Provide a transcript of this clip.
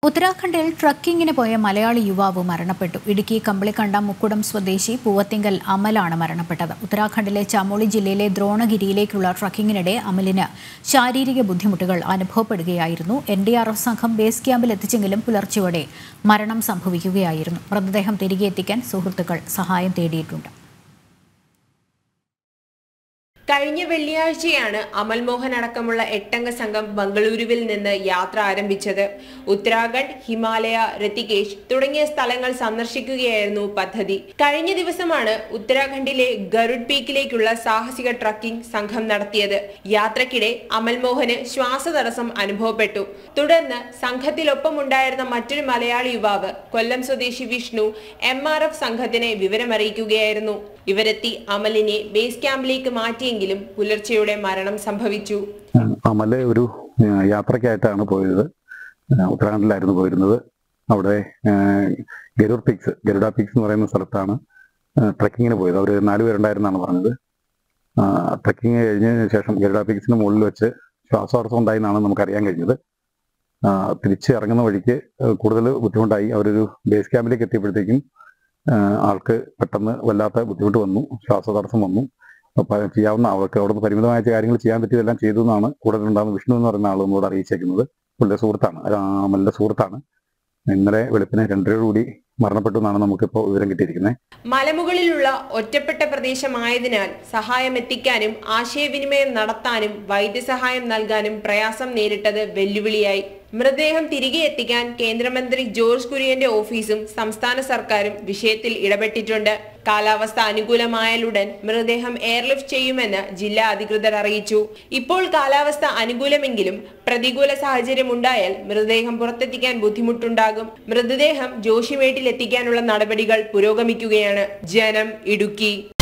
ഉത്തരാഖണ്ഡിൽ ട്രക്കിങ്ങിന് പോയ മലയാളി യുവാവ് മരണപ്പെട്ടു ഇടുക്കി കമ്പിളിക്കണ്ട മുക്കുടം സ്വദേശി പൂവത്തിങ്കൽ അമലാണ് മരണപ്പെട്ടത് ഉത്തരാഖണ്ഡിലെ ചമോളി ജില്ലയിലെ ദ്രോണഗിരിയിലേക്കുള്ള ട്രക്കിങ്ങിനിടെ അമലിന് ശാരീരിക ബുദ്ധിമുട്ടുകൾ അനുഭവപ്പെടുകയായിരുന്നു എൻ ഡി ആർ എഫ് സംഘം ബേസ് ക്യാമ്പിൽ എത്തിച്ചെങ്കിലും പുലർച്ചെയോടെ മരണം സംഭവിക്കുകയായിരുന്നു മൃതദേഹം തിരികെ എത്തിക്കാൻ സുഹൃത്തുക്കൾ സഹായം തേടിയിട്ടുണ്ട് കഴിഞ്ഞ വെള്ളിയാഴ്ചയാണ് അമൽ മോഹൻ അടക്കമുള്ള എട്ടംഗ സംഘം ബംഗളൂരുവിൽ നിന്ന് യാത്ര ആരംഭിച്ചത് ഉത്തരാഖണ്ഡ് ഹിമാലയ ഋതികേശ് തുടങ്ങിയ സ്ഥലങ്ങൾ സന്ദർശിക്കുകയായിരുന്നു പദ്ധതി കഴിഞ്ഞ ദിവസമാണ് ഉത്തരാഖണ്ഡിലെ ഗരുഡ് പീക്കിലേക്കുള്ള സാഹസിക ട്രക്കിംഗ് സംഘം നടത്തിയത് യാത്രക്കിടെ അമൽ മോഹന് ശ്വാസതടസ്സം അനുഭവപ്പെട്ടു തുടർന്ന് സംഘത്തിലൊപ്പമുണ്ടായിരുന്ന മറ്റൊരു മലയാളി യുവാവ് കൊല്ലം സ്വദേശി വിഷ്ണു എം ആർ എഫ് സംഘത്തിനെ വിവരമറിയിക്കുകയായിരുന്നു ഇവരെത്തി അമലിനെ ബേസ് ക്യാമ്പിലേക്ക് മാറ്റിയെങ്കിലും പുലർച്ചെയോടെ മരണം സംഭവിച്ചു അമല് ഒരു ആ, യാത്രയ്ക്കായിട്ടാണ് പോയത് ആ, ഉത്തരാഖണ്ഡിലായിരുന്നു പോയിരുന്നത് അവിടെ ആ, ഗരുർ പിക്സ് ഗരുഡ പിക്സ് എന്ന് പറയുന്ന സ്ഥലത്താണ് ട്രക്കിങ്ങിന് പോയത് അവർ നാലുപേരുണ്ടായിരുന്നാണ് പറഞ്ഞത് ട്രക്കിങ് കഴിഞ്ഞതിന് ശേഷം ഗരുഡ പിക്സിന് മുകളിൽ വെച്ച് ശ്വാസതടസ്സം ഉണ്ടായി എന്നാണ് നമുക്ക് അറിയാൻ കഴിഞ്ഞത് ആ, തിരിച്ച് ഇറങ്ങുന്ന വഴിക്ക് കൂടുതൽ ബുദ്ധിമുട്ടായി അവരൊരു ബേസ് ക്യാമ്പിലേക്ക് എത്തിയപ്പോഴത്തേക്കും ആ, ആൾക്ക് പെട്ടെന്ന് വല്ലാത്ത ബുദ്ധിമുട്ട് വന്നു ശ്വാസതടസ്സം വന്നു അപ്പൊ ചെയ്യാവുന്ന അവർക്ക് അവിടുന്ന് പരിമിതമായ കാര്യങ്ങൾ ചെയ്യാൻ പറ്റിയതെല്ലാം ചെയ്തു എന്നാണ് കൂടുതൽ ഉണ്ടാകുന്ന വിഷ്ണു എന്ന് പറയുന്ന ആൾ നമ്മളോട് അറിയിച്ചേക്കുന്നത് പുള്ളിയുടെ സുഹൃത്താണ് അമലിന്റെ സുഹൃത്താണ് ഇന്നലെ വെളുപ്പിന് രണ്ടരയോടുകൂടി മരണപ്പെട്ടു എന്നാണ് നമുക്കിപ്പോൾ വിവരം കിട്ടിയിരിക്കുന്നത് മലമുകളിലുള്ള ഒറ്റപ്പെട്ട പ്രദേശമായതിനാൽ സഹായം എത്തിക്കാനും ആശയവിനിമയം നടത്താനും വൈദ്യസഹായം നൽകാനും പ്രയാസം നേരിട്ടത് വെല്ലുവിളിയായി മൃതദേഹം തിരികെ എത്തിക്കാൻ കേന്ദ്രമന്ത്രി ജോർജ് കുര്യന്റെ ഓഫീസും സംസ്ഥാന സർക്കാരും വിഷയത്തിൽ ഇടപെട്ടിട്ടുണ്ട് കാലാവസ്ഥ അനുകൂലമായാലുടൻ മൃതദേഹം എയർലിഫ്റ്റ് ചെയ്യുമെന്ന് ജില്ലാ അധികൃതർ അറിയിച്ചു ഇപ്പോൾ കാലാവസ്ഥ അനുകൂലമെങ്കിലും പ്രതികൂല സാഹചര്യം ഉണ്ടായാൽ മൃതദേഹം പുറത്തെത്തിക്കാൻ ബുദ്ധിമുട്ടുണ്ടാകും മൃതദേഹം ജോഷിമേട്ടിൽ എത്തിക്കാനുള്ള നടപടികൾ പുരോഗമിക്കുകയാണ് ജനം ഇടുക്കി